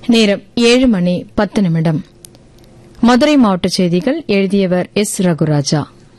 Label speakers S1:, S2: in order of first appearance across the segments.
S1: நேரம் ஏழு மணி பத்து நிமிடம் மதுரை மாவட்ட செய்திகள் எழுதியவர் எஸ் ரகுராஜா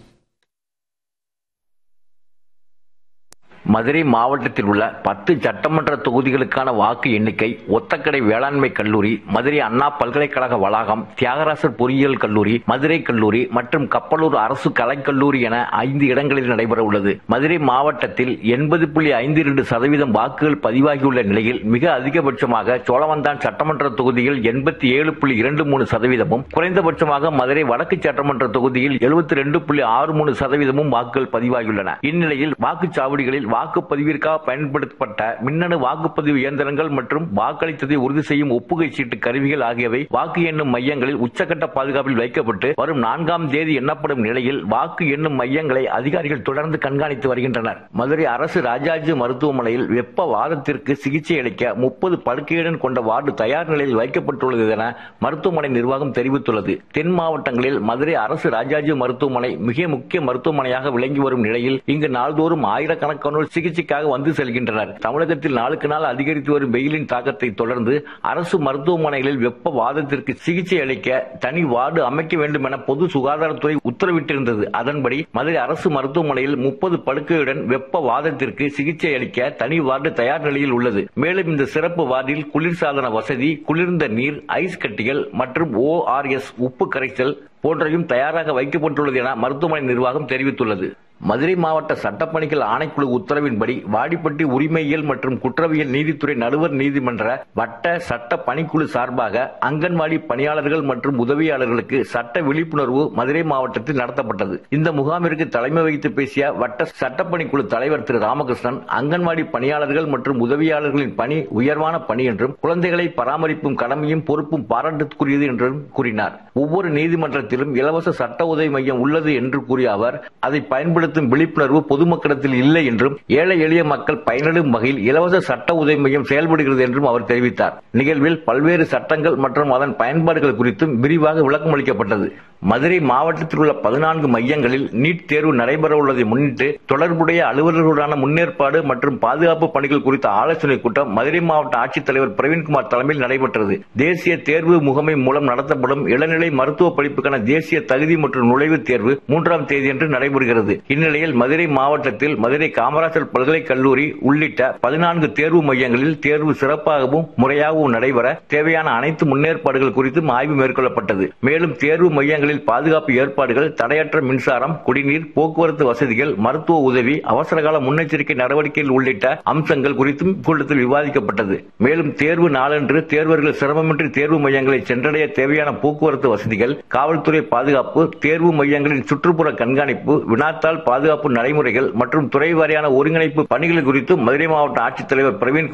S2: மதுரை மாவட்டத்தில் உள்ள பத்து சட்டமன்ற தொகுதிகளுக்கான வாக்கு எண்ணிக்கை ஒத்தக்கடை வேளாண்மை கல்லூரி மதுரை அண்ணா பல்கலைக்கழக வளாகம் தியாகராசர் பொறியியல் கல்லூரி மதுரை கல்லூரி மற்றும் கப்பலூர் அரசு கலைக்கல்லூரி என ஐந்து இடங்களில் நடைபெற உள்ளது மதுரை மாவட்டத்தில் எண்பது புள்ளி ஐந்து இரண்டு சதவீதம் வாக்குகள் பதிவாகியுள்ள நிலையில் மிக அதிகபட்சமாக சோழவந்தான் சட்டமன்ற தொகுதியில் எண்பத்தி ஏழு புள்ளி இரண்டு மூணு சதவீதமும் குறைந்தபட்சமாக மதுரை வடக்கு சட்டமன்ற தொகுதியில் எழுபத்தி ரெண்டு புள்ளி ஆறு மூணு சதவீதமும் வாக்குகள் பதிவாகியுள்ளன இந்நிலையில் வாக்குச்சாவடிகளில் வாக்குப்பதிவிற்காக பயன்படுத்தப்பட்ட மின்னணு வாக்குப்பதிவு இயந்திரங்கள் மற்றும் வாக்களித்ததை உறுதி செய்யும் ஒப்புகை சீட்டு கருவிகள் ஆகியவை வாக்கு எண்ணும் மையங்களில் உச்சக்கட்ட பாதுகாப்பில் வைக்கப்பட்டு வரும் நான்காம் தேதி எண்ணப்படும் நிலையில் வாக்கு எண்ணும் மையங்களை அதிகாரிகள் தொடர்ந்து கண்காணித்து வருகின்றனர் மதுரை அரசு ராஜாஜி மருத்துவமனையில் வெப்ப வாதத்திற்கு சிகிச்சை அளிக்க முப்பது படுக்கையுடன் கொண்ட வார்டு தயார் நிலையில் வைக்கப்பட்டுள்ளது என மருத்துவமனை நிர்வாகம் தெரிவித்துள்ளது தென் மாவட்டங்களில் மதுரை அரசு ராஜாஜி மருத்துவமனை மிக முக்கிய மருத்துவமனையாக விளங்கி வரும் நிலையில் இங்கு நாள்தோறும் ஆயிரக்கணக்கானோர் சிகிச்சைக்காக வந்து செல்கின்றனர் தமிழகத்தில் நாளுக்கு நாள் அதிகரித்து வரும் வெயிலின் தாக்கத்தை தொடர்ந்து அரசு மருத்துவமனைகளில் வெப்ப வாதத்திற்கு சிகிச்சை அளிக்க தனி வார்டு அமைக்க வேண்டும் என பொது சுகாதாரத்துறை உத்தரவிட்டிருந்தது அதன்படி மதுரை அரசு மருத்துவமனையில் முப்பது படுக்கையுடன் வெப்ப வாதத்திற்கு சிகிச்சை அளிக்க தனி வார்டு தயார் நிலையில் உள்ளது மேலும் இந்த சிறப்பு வார்டில் குளிர்சாதன வசதி குளிர்ந்த நீர் ஐஸ் கட்டிகள் மற்றும் ஓஆர்எஸ் உப்பு கரைசல் போன்றவையும் தயாராக வைக்கப்பட்டுள்ளது என மருத்துவமனை நிர்வாகம் தெரிவித்துள்ளது மதுரை மாவட்ட சட்டப்பணிகள் ஆணைக்குழு உத்தரவின்படி வாடிப்பட்டி உரிமையியல் மற்றும் குற்றவியல் நீதித்துறை நடுவர் நீதிமன்ற வட்ட சட்ட பணிக்குழு சார்பாக அங்கன்வாடி பணியாளர்கள் மற்றும் உதவியாளர்களுக்கு சட்ட விழிப்புணர்வு மதுரை மாவட்டத்தில் நடத்தப்பட்டது இந்த முகாமிற்கு தலைமை வகித்து பேசிய வட்ட சட்டப்பணிக்குழு தலைவர் திரு ராமகிருஷ்ணன் அங்கன்வாடி பணியாளர்கள் மற்றும் உதவியாளர்களின் பணி உயர்வான பணி என்றும் குழந்தைகளை பராமரிப்பும் கடமையும் பொறுப்பும் பாராட்டுக்குரியது என்றும் கூறினார் ஒவ்வொரு நீதிமன்றத்திலும் இலவச சட்ட உதவி மையம் உள்ளது என்று கூறிய அவர் அதை பயன்படுத்த பயன்படுத்தும் விழிப்புணர்வு பொதுமக்களிடத்தில் இல்லை என்றும் ஏழை எளிய மக்கள் பயனடையும் வகையில் இலவச சட்ட உதவி மையம் செயல்படுகிறது என்றும் அவர் தெரிவித்தார் நிகழ்வில் பல்வேறு சட்டங்கள் மற்றும் அதன் பயன்பாடுகள் குறித்தும் விரிவாக விளக்கம் அளிக்கப்பட்டது மதுரை மாவட்டத்தில் உள்ள பதினான்கு மையங்களில் நீட் தேர்வு நடைபெற உள்ளதை முன்னிட்டு தொடர்புடைய அலுவலர்களுடான முன்னேற்பாடு மற்றும் பாதுகாப்பு பணிகள் குறித்த ஆலோசனைக் கூட்டம் மதுரை மாவட்ட ஆட்சித்தலைவர் பிரவீன்குமார் தலைமையில் நடைபெற்றது தேசிய தேர்வு முகமை மூலம் நடத்தப்படும் இளநிலை மருத்துவ படிப்புக்கான தேசிய தகுதி மற்றும் நுழைவுத் தேர்வு மூன்றாம் தேதியன்று நடைபெறுகிறது இந்நிலையில் மதுரை மாவட்டத்தில் மதுரை காமராஜர் பல்கலைக் கல்லூரி உள்ளிட்ட பதினான்கு தேர்வு மையங்களில் தேர்வு சிறப்பாகவும் முறையாகவும் நடைபெற தேவையான அனைத்து முன்னேற்பாடுகள் குறித்தும் ஆய்வு மேற்கொள்ளப்பட்டது மேலும் தேர்வு மையங்களில் பாதுகாப்பு ஏற்பாடுகள் தடையற்ற மின்சாரம் குடிநீர் போக்குவரத்து வசதிகள் மருத்துவ உதவி அவசரகால முன்னெச்சரிக்கை நடவடிக்கைகள் உள்ளிட்ட அம்சங்கள் குறித்தும் கூட்டத்தில் விவாதிக்கப்பட்டது மேலும் தேர்வு நாளன்று தேர்வர்கள் சிரமமின்றி தேர்வு மையங்களை சென்றடைய தேவையான போக்குவரத்து வசதிகள் காவல்துறை பாதுகாப்பு தேர்வு மையங்களின் சுற்றுப்புற கண்காணிப்பு வினாத்தாள் பாதுகாப்பு நடைமுறைகள் மற்றும் துறை வாரியான ஒருங்கிணைப்பு பணிகள் குறித்து மதுரை மாவட்ட ஆட்சித்தலைவர் பிரவீன்